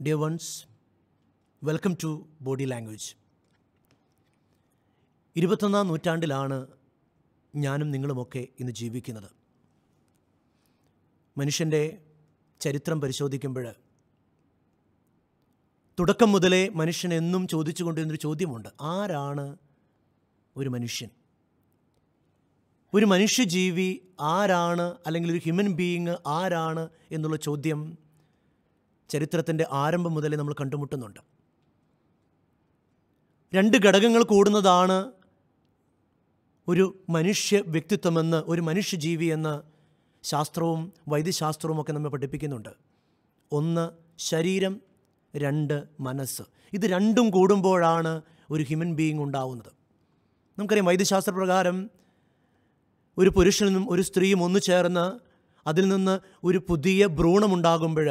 Dear ones, welcome to Body Language. ഇരുപത്തൊന്നാം നൂറ്റാണ്ടിലാണ് ഞാനും നിങ്ങളുമൊക്കെ ഇന്ന് ജീവിക്കുന്നത് മനുഷ്യൻ്റെ ചരിത്രം പരിശോധിക്കുമ്പോൾ തുടക്കം മുതലേ മനുഷ്യൻ എന്നും ചോദിച്ചുകൊണ്ടിരുന്നൊരു ചോദ്യമുണ്ട് ആരാണ് ഒരു മനുഷ്യൻ ഒരു മനുഷ്യജീവി ആരാണ് അല്ലെങ്കിൽ ഒരു ഹ്യൂമൻ ബീയിങ് ആരാണ് എന്നുള്ള ചോദ്യം ചരിത്രത്തിൻ്റെ ആരംഭം മുതലേ നമ്മൾ കണ്ടുമുട്ടുന്നുണ്ട് രണ്ട് ഘടകങ്ങൾ കൂടുന്നതാണ് ഒരു മനുഷ്യ വ്യക്തിത്വമെന്ന് ഒരു മനുഷ്യജീവി എന്ന് ശാസ്ത്രവും വൈദ്യശാസ്ത്രവും ഒക്കെ നമ്മെ പഠിപ്പിക്കുന്നുണ്ട് ഒന്ന് ശരീരം രണ്ട് മനസ്സ് ഇത് രണ്ടും കൂടുമ്പോഴാണ് ഒരു ഹ്യൂമൻ ബീയിങ് ഉണ്ടാവുന്നത് നമുക്കറിയാം വൈദ്യശാസ്ത്രപ്രകാരം ഒരു പുരുഷനും ഒരു സ്ത്രീയും ഒന്നു ചേർന്ന് അതിൽ നിന്ന് ഒരു പുതിയ ഭ്രൂണമുണ്ടാകുമ്പോൾ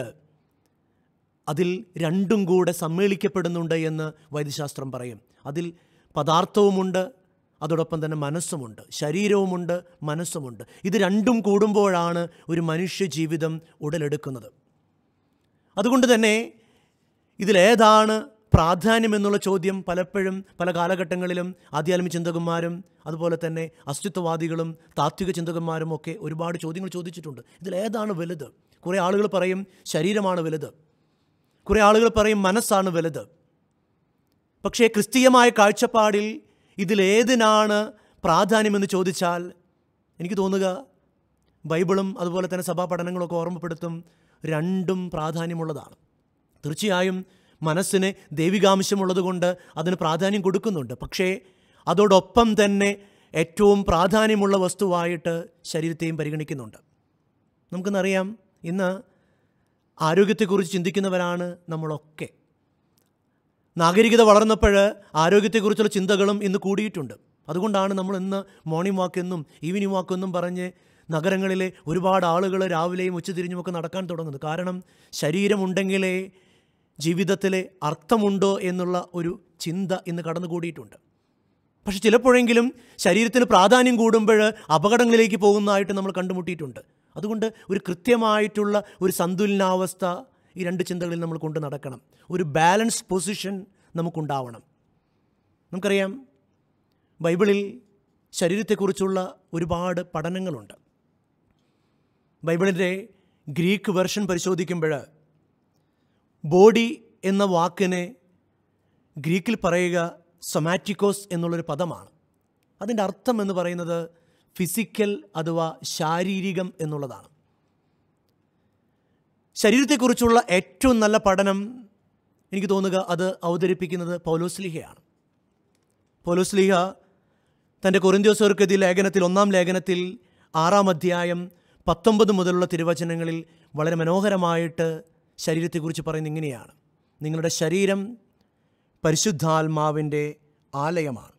അതിൽ രണ്ടും കൂടെ സമ്മേളിക്കപ്പെടുന്നുണ്ട് എന്ന് വൈദ്യശാസ്ത്രം പറയും അതിൽ പദാർത്ഥവുമുണ്ട് അതോടൊപ്പം തന്നെ മനസ്സുമുണ്ട് ശരീരവുമുണ്ട് മനസ്സുമുണ്ട് ഇത് രണ്ടും കൂടുമ്പോഴാണ് ഒരു മനുഷ്യ ജീവിതം ഉടലെടുക്കുന്നത് അതുകൊണ്ട് തന്നെ ഇതിലേതാണ് പ്രാധാന്യം എന്നുള്ള ചോദ്യം പലപ്പോഴും പല കാലഘട്ടങ്ങളിലും ആധ്യാത്മിക ചിന്തകന്മാരും അതുപോലെ തന്നെ അസ്തിത്വവാദികളും താത്വിക ചിന്തകന്മാരും ഒക്കെ ഒരുപാട് ചോദ്യങ്ങൾ ചോദിച്ചിട്ടുണ്ട് ഇതിലേതാണ് വലുത് കുറേ ആളുകൾ പറയും ശരീരമാണ് വലുത് കുറേ ആളുകൾ പറയും മനസ്സാണ് വലുത് പക്ഷേ ക്രിസ്തീയമായ കാഴ്ചപ്പാടിൽ ഇതിലേതിനാണ് പ്രാധാന്യമെന്ന് ചോദിച്ചാൽ എനിക്ക് തോന്നുക ബൈബിളും അതുപോലെ തന്നെ സഭാ പഠനങ്ങളൊക്കെ ഓർമ്മപ്പെടുത്തും രണ്ടും പ്രാധാന്യമുള്ളതാണ് തീർച്ചയായും മനസ്സിന് ദൈവികാംശമുള്ളത് കൊണ്ട് അതിന് പ്രാധാന്യം കൊടുക്കുന്നുണ്ട് പക്ഷേ അതോടൊപ്പം തന്നെ ഏറ്റവും പ്രാധാന്യമുള്ള വസ്തുവായിട്ട് ശരീരത്തെയും പരിഗണിക്കുന്നുണ്ട് നമുക്കെന്നറിയാം ഇന്ന് ആരോഗ്യത്തെക്കുറിച്ച് ചിന്തിക്കുന്നവരാണ് നമ്മളൊക്കെ നാഗരികത വളർന്നപ്പോൾ ആരോഗ്യത്തെക്കുറിച്ചുള്ള ചിന്തകളും ഇന്ന് കൂടിയിട്ടുണ്ട് അതുകൊണ്ടാണ് നമ്മൾ ഇന്ന് മോർണിംഗ് വാക്ക് എന്നും ഈവനിങ് വാക്ക് എന്നും പറഞ്ഞ് നഗരങ്ങളിലെ ഒരുപാട് ആളുകൾ രാവിലെയും ഉച്ചതിരിഞ്ഞുമൊക്കെ നടക്കാൻ തുടങ്ങുന്നത് കാരണം ശരീരമുണ്ടെങ്കിലേ ജീവിതത്തിലെ അർത്ഥമുണ്ടോ എന്നുള്ള ഒരു ചിന്ത ഇന്ന് കടന്നുകൂടിയിട്ടുണ്ട് പക്ഷെ ചിലപ്പോഴെങ്കിലും ശരീരത്തിന് പ്രാധാന്യം കൂടുമ്പോൾ അപകടങ്ങളിലേക്ക് പോകുന്നതായിട്ട് നമ്മൾ കണ്ടുമുട്ടിയിട്ടുണ്ട് അതുകൊണ്ട് ഒരു കൃത്യമായിട്ടുള്ള ഒരു സന്തുലനാവസ്ഥ ഈ രണ്ട് ചിന്തകളിൽ നമ്മൾ കൊണ്ട് നടക്കണം ഒരു ബാലൻസ് പൊസിഷൻ നമുക്കുണ്ടാവണം നമുക്കറിയാം ബൈബിളിൽ ശരീരത്തെക്കുറിച്ചുള്ള ഒരുപാട് പഠനങ്ങളുണ്ട് ബൈബിളിൻ്റെ ഗ്രീക്ക് വെർഷൻ പരിശോധിക്കുമ്പോൾ ബോഡി എന്ന വാക്കിനെ ഗ്രീക്കിൽ പറയുക സൊമാറ്റിക്കോസ് എന്നുള്ളൊരു പദമാണ് അതിൻ്റെ അർത്ഥം എന്ന് പറയുന്നത് ഫിസിക്കൽ അഥവാ ശാരീരികം എന്നുള്ളതാണ് ശരീരത്തെക്കുറിച്ചുള്ള ഏറ്റവും നല്ല പഠനം എനിക്ക് തോന്നുക അത് അവതരിപ്പിക്കുന്നത് പൗലോസ്ലിഹയാണ് പൗലോസ്ലിഹ തൻ്റെ കൊറിന്ത്യോസോർക്കെതി ലേഖനത്തിൽ ഒന്നാം ലേഖനത്തിൽ ആറാം അധ്യായം പത്തൊമ്പത് മുതലുള്ള തിരുവചനങ്ങളിൽ വളരെ മനോഹരമായിട്ട് ശരീരത്തെക്കുറിച്ച് പറയുന്നത് ഇങ്ങനെയാണ് നിങ്ങളുടെ ശരീരം പരിശുദ്ധാത്മാവിൻ്റെ ആലയമാണ്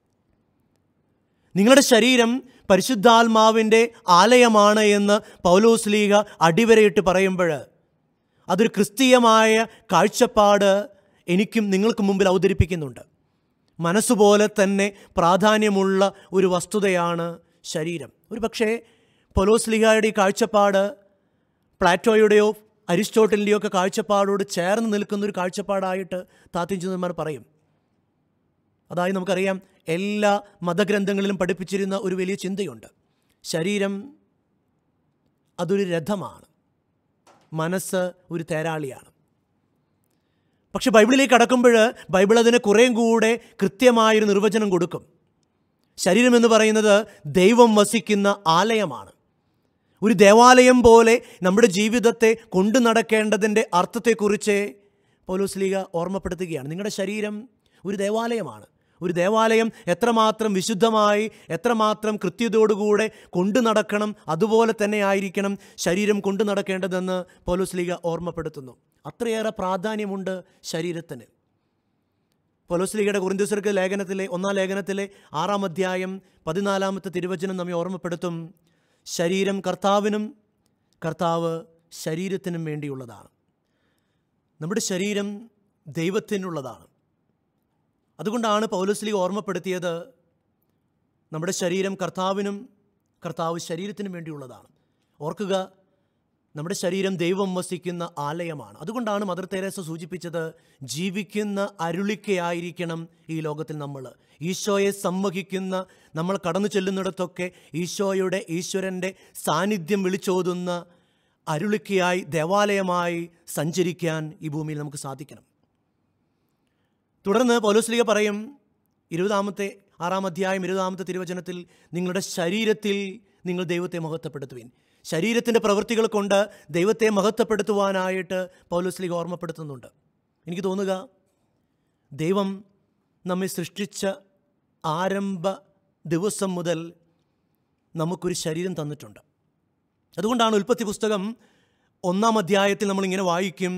നിങ്ങളുടെ ശരീരം പരിശുദ്ധാത്മാവിൻ്റെ ആലയമാണ് എന്ന് പൗലോസ്ലീഗ അടിവരയിട്ട് പറയുമ്പോൾ അതൊരു ക്രിസ്തീയമായ കാഴ്ചപ്പാട് എനിക്കും നിങ്ങൾക്ക് മുമ്പിൽ അവതരിപ്പിക്കുന്നുണ്ട് മനസ്സുപോലെ തന്നെ പ്രാധാന്യമുള്ള ഒരു വസ്തുതയാണ് ശരീരം ഒരു പക്ഷേ പൊലോസ്ലിഹയുടെ ഈ കാഴ്ചപ്പാട് പ്ലാറ്റോയുടെയോ അരിസ്റ്റോട്ടലിൻ്റെയോ ഒക്കെ കാഴ്ചപ്പാടോട് ചേർന്ന് നിൽക്കുന്ന ഒരു കാഴ്ചപ്പാടായിട്ട് താത്തിഞ്ചന്മാർ പറയും അതായത് നമുക്കറിയാം എല്ലാ മതഗ്രന്ഥങ്ങളിലും പഠിപ്പിച്ചിരുന്ന ഒരു വലിയ ചിന്തയുണ്ട് ശരീരം അതൊരു രഥമാണ് മനസ്സ് ഒരു തേരാളിയാണ് പക്ഷെ ബൈബിളിലേക്ക് കടക്കുമ്പോൾ ബൈബിൾ അതിന് കുറേയും കൂടെ കൃത്യമായൊരു നിർവചനം കൊടുക്കും ശരീരം എന്ന് പറയുന്നത് ദൈവം വസിക്കുന്ന ആലയമാണ് ഒരു ദേവാലയം പോലെ നമ്മുടെ ജീവിതത്തെ കൊണ്ടു നടക്കേണ്ടതിൻ്റെ അർത്ഥത്തെക്കുറിച്ച് പൗലോസ്ലീഗ ഓർമ്മപ്പെടുത്തുകയാണ് നിങ്ങളുടെ ശരീരം ഒരു ദേവാലയമാണ് ഒരു ദേവാലയം എത്രമാത്രം വിശുദ്ധമായി എത്രമാത്രം കൃത്യതയോടുകൂടെ കൊണ്ടു നടക്കണം അതുപോലെ തന്നെ ആയിരിക്കണം ശരീരം കൊണ്ടു നടക്കേണ്ടതെന്ന് പൗലോസ്ലീഗ ഓർമ്മപ്പെടുത്തുന്നു അത്രയേറെ പ്രാധാന്യമുണ്ട് ശരീരത്തിന് പൊലോസ്ലിഗയുടെ കുറിന്തുസർക്ക് ലേഖനത്തിലെ ഒന്നാം ലേഖനത്തിലെ ആറാം അധ്യായം പതിനാലാമത്തെ തിരുവചനം നമ്മെ ഓർമ്മപ്പെടുത്തും ശരീരം കർത്താവിനും കർത്താവ് ശരീരത്തിനും വേണ്ടിയുള്ളതാണ് നമ്മുടെ ശരീരം ദൈവത്തിനുള്ളതാണ് അതുകൊണ്ടാണ് പൗലോസ്ലിഗ ഓർമ്മപ്പെടുത്തിയത് നമ്മുടെ ശരീരം കർത്താവിനും കർത്താവ് ശരീരത്തിനും വേണ്ടിയുള്ളതാണ് ഓർക്കുക നമ്മുടെ ശരീരം ദൈവം വസിക്കുന്ന ആലയമാണ് അതുകൊണ്ടാണ് മദർ തെരേസ സൂചിപ്പിച്ചത് ജീവിക്കുന്ന അരുളിക്കയായിരിക്കണം ഈ ലോകത്തിൽ നമ്മൾ ഈശോയെ സമ്മഹിക്കുന്ന നമ്മൾ കടന്നു ചെല്ലുന്നിടത്തൊക്കെ ഈശോയുടെ ഈശ്വരൻ്റെ സാന്നിധ്യം വിളിച്ചോതുന്ന അരുളിക്കയായി ദേവാലയമായി സഞ്ചരിക്കാൻ ഈ ഭൂമിയിൽ നമുക്ക് സാധിക്കണം തുടർന്ന് പൗലോസ്ലിക പറയും ഇരുപതാമത്തെ ആറാം അധ്യായം ഇരുപതാമത്തെ തിരുവചനത്തിൽ നിങ്ങളുടെ ശരീരത്തിൽ നിങ്ങൾ ദൈവത്തെ മഹത്വപ്പെടുത്തുവിൻ ശരീരത്തിൻ്റെ പ്രവൃത്തികൾ കൊണ്ട് ദൈവത്തെ മഹത്വപ്പെടുത്തുവാനായിട്ട് പൗലോസ്ലിക ഓർമ്മപ്പെടുത്തുന്നുണ്ട് എനിക്ക് തോന്നുക ദൈവം നമ്മെ സൃഷ്ടിച്ച ആരംഭ ദിവസം മുതൽ നമുക്കൊരു ശരീരം തന്നിട്ടുണ്ട് അതുകൊണ്ടാണ് ഉൽപ്പത്തി പുസ്തകം ഒന്നാം അധ്യായത്തിൽ നമ്മളിങ്ങനെ വായിക്കും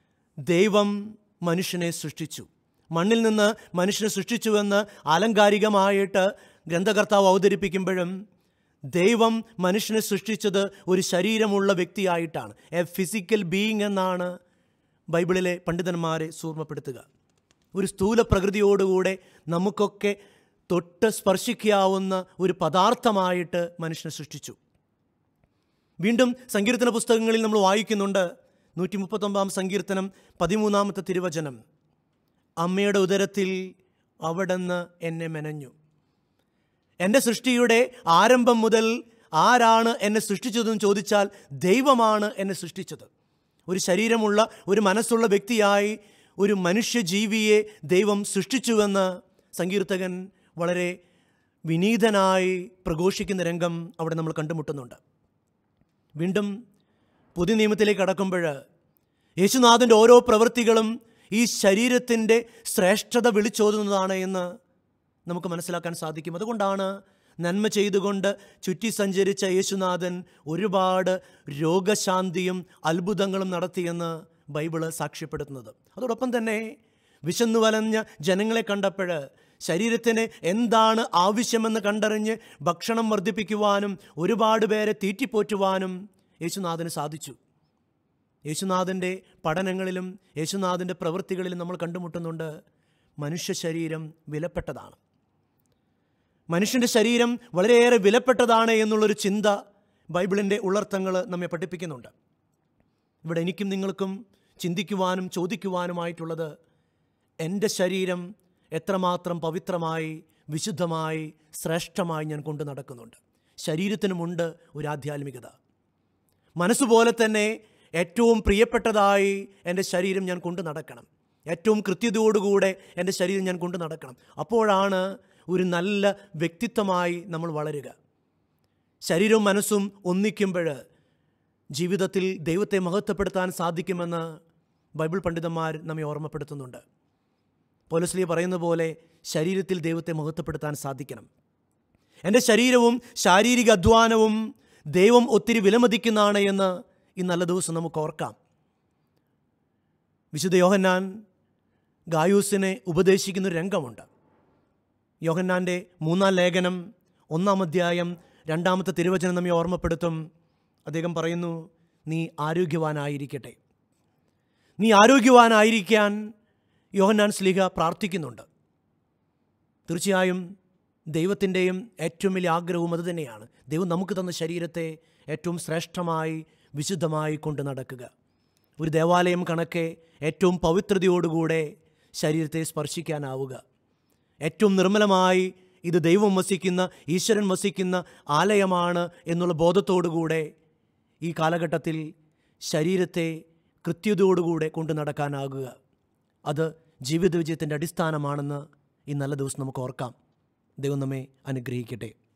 ദൈവം മനുഷ്യനെ സൃഷ്ടിച്ചു മണ്ണിൽ നിന്ന് മനുഷ്യനെ സൃഷ്ടിച്ചുവെന്ന് ആലങ്കാരികമായിട്ട് ഗ്രന്ഥകർത്താവ് അവതരിപ്പിക്കുമ്പോഴും ദൈവം മനുഷ്യനെ സൃഷ്ടിച്ചത് ഒരു ശരീരമുള്ള വ്യക്തിയായിട്ടാണ് എ ഫിസിക്കൽ ബീയിങ് എന്നാണ് ബൈബിളിലെ പണ്ഡിതന്മാരെ സൂർമ്മപ്പെടുത്തുക ഒരു സ്ഥൂല പ്രകൃതിയോടുകൂടെ നമുക്കൊക്കെ തൊട്ട് സ്പർശിക്കാവുന്ന ഒരു പദാർത്ഥമായിട്ട് മനുഷ്യനെ സൃഷ്ടിച്ചു വീണ്ടും സങ്കീർത്തന പുസ്തകങ്ങളിൽ നമ്മൾ വായിക്കുന്നുണ്ട് നൂറ്റി മുപ്പത്തൊമ്പതാം സങ്കീർത്തനം പതിമൂന്നാമത്തെ തിരുവചനം അമ്മയുടെ ഉദരത്തിൽ അവിടുന്ന് എന്നെ മെനഞ്ഞു എൻ്റെ സൃഷ്ടിയുടെ ആരംഭം മുതൽ ആരാണ് എന്നെ സൃഷ്ടിച്ചതെന്ന് ചോദിച്ചാൽ ദൈവമാണ് എന്നെ സൃഷ്ടിച്ചത് ഒരു ശരീരമുള്ള ഒരു മനസ്സുള്ള വ്യക്തിയായി ഒരു മനുഷ്യജീവിയെ ദൈവം സൃഷ്ടിച്ചുവെന്ന് സങ്കീർത്തകൻ വളരെ വിനീതനായി പ്രഘോഷിക്കുന്ന രംഗം അവിടെ നമ്മൾ കണ്ടുമുട്ടുന്നുണ്ട് വീണ്ടും പുതിയ നിയമത്തിലേക്ക് കടക്കുമ്പോൾ യേശുനാഥൻ്റെ ഓരോ പ്രവൃത്തികളും ഈ ശരീരത്തിൻ്റെ ശ്രേഷ്ഠത വിളിച്ചോതുന്നതാണ് എന്ന് നമുക്ക് മനസ്സിലാക്കാൻ സാധിക്കും അതുകൊണ്ടാണ് നന്മ ചെയ്തുകൊണ്ട് ചുറ്റി സഞ്ചരിച്ച യേശുനാഥൻ ഒരുപാട് രോഗശാന്തിയും അത്ഭുതങ്ങളും നടത്തിയെന്ന് ബൈബിള് സാക്ഷ്യപ്പെടുത്തുന്നത് അതോടൊപ്പം തന്നെ വിശന്നു വലഞ്ഞ ജനങ്ങളെ കണ്ടപ്പോൾ ശരീരത്തിന് എന്താണ് ആവശ്യമെന്ന് കണ്ടറിഞ്ഞ് ഭക്ഷണം വർദ്ധിപ്പിക്കുവാനും ഒരുപാട് പേരെ തീറ്റിപ്പോറ്റുവാനും യേശുനാഥന് സാധിച്ചു യേശുനാഥൻ്റെ പഠനങ്ങളിലും യേശുനാഥൻ്റെ പ്രവൃത്തികളിലും നമ്മൾ കണ്ടുമുട്ടുന്നുണ്ട് മനുഷ്യ ശരീരം വിലപ്പെട്ടതാണ് മനുഷ്യൻ്റെ ശരീരം വളരെയേറെ വിലപ്പെട്ടതാണ് എന്നുള്ളൊരു ചിന്ത ബൈബിളിൻ്റെ ഉള്ളർത്ഥങ്ങൾ നമ്മെ പഠിപ്പിക്കുന്നുണ്ട് ഇവിടെ എനിക്കും നിങ്ങൾക്കും ചിന്തിക്കുവാനും ചോദിക്കുവാനുമായിട്ടുള്ളത് എൻ്റെ ശരീരം എത്രമാത്രം പവിത്രമായി വിശുദ്ധമായി ശ്രേഷ്ഠമായി ഞാൻ കൊണ്ടു നടക്കുന്നുണ്ട് ശരീരത്തിനുമുണ്ട് ഒരു ആധ്യാത്മികത മനസ്സുപോലെ തന്നെ ഏറ്റവും പ്രിയപ്പെട്ടതായി എൻ്റെ ശരീരം ഞാൻ കൊണ്ടു നടക്കണം ഏറ്റവും കൃത്യതയോടുകൂടെ എൻ്റെ ശരീരം ഞാൻ കൊണ്ടു നടക്കണം അപ്പോഴാണ് ഒരു നല്ല വ്യക്തിത്വമായി നമ്മൾ വളരുക ശരീരവും മനസ്സും ഒന്നിക്കുമ്പോൾ ജീവിതത്തിൽ ദൈവത്തെ മഹത്വപ്പെടുത്താൻ സാധിക്കുമെന്ന് ബൈബിൾ പണ്ഡിതന്മാർ നമ്മെ ഓർമ്മപ്പെടുത്തുന്നുണ്ട് പോലസ്ലി പറയുന്ന പോലെ ശരീരത്തിൽ ദൈവത്തെ മഹത്വപ്പെടുത്താൻ സാധിക്കണം എൻ്റെ ശരീരവും ശാരീരിക അധ്വാനവും ദൈവം ഒത്തിരി വിലമതിക്കുന്നതാണ് എന്ന് ഈ നല്ല ദിവസം നമുക്ക് ഓർക്കാം വിശുദ്ധ യോഹന്നാൻ ഗായൂസിനെ ഉപദേശിക്കുന്ന ഒരു രംഗമുണ്ട് യോഹന്നാൻ്റെ മൂന്നാം ലേഖനം ഒന്നാം അധ്യായം രണ്ടാമത്തെ തിരുവചനം നമ്മെ ഓർമ്മപ്പെടുത്തും അദ്ദേഹം പറയുന്നു നീ ആരോഗ്യവാനായിരിക്കട്ടെ നീ ആരോഗ്യവാനായിരിക്കാൻ യോഹന്നാൻ സ്ലിഹ പ്രാർത്ഥിക്കുന്നുണ്ട് തീർച്ചയായും ദൈവത്തിൻ്റെയും ഏറ്റവും വലിയ ആഗ്രഹവും അത് തന്നെയാണ് ദൈവം നമുക്ക് തന്ന ശരീരത്തെ ഏറ്റവും ശ്രേഷ്ഠമായി വിശുദ്ധമായി കൊണ്ട് നടക്കുക ഒരു ദേവാലയം കണക്കെ ഏറ്റവും പവിത്രതയോടുകൂടെ ശരീരത്തെ സ്പർശിക്കാനാവുക ഏറ്റവും നിർമ്മലമായി ഇത് ദൈവം വസിക്കുന്ന ഈശ്വരൻ വസിക്കുന്ന ആലയമാണ് എന്നുള്ള ബോധത്തോടുകൂടെ ഈ കാലഘട്ടത്തിൽ ശരീരത്തെ കൃത്യതയോടുകൂടെ കൊണ്ടു നടക്കാനാകുക അത് ജീവിത വിജയത്തിൻ്റെ അടിസ്ഥാനമാണെന്ന് ഈ നല്ല ദിവസം നമുക്ക് ഓർക്കാം ദൈവം നമ്മെ അനുഗ്രഹിക്കട്ടെ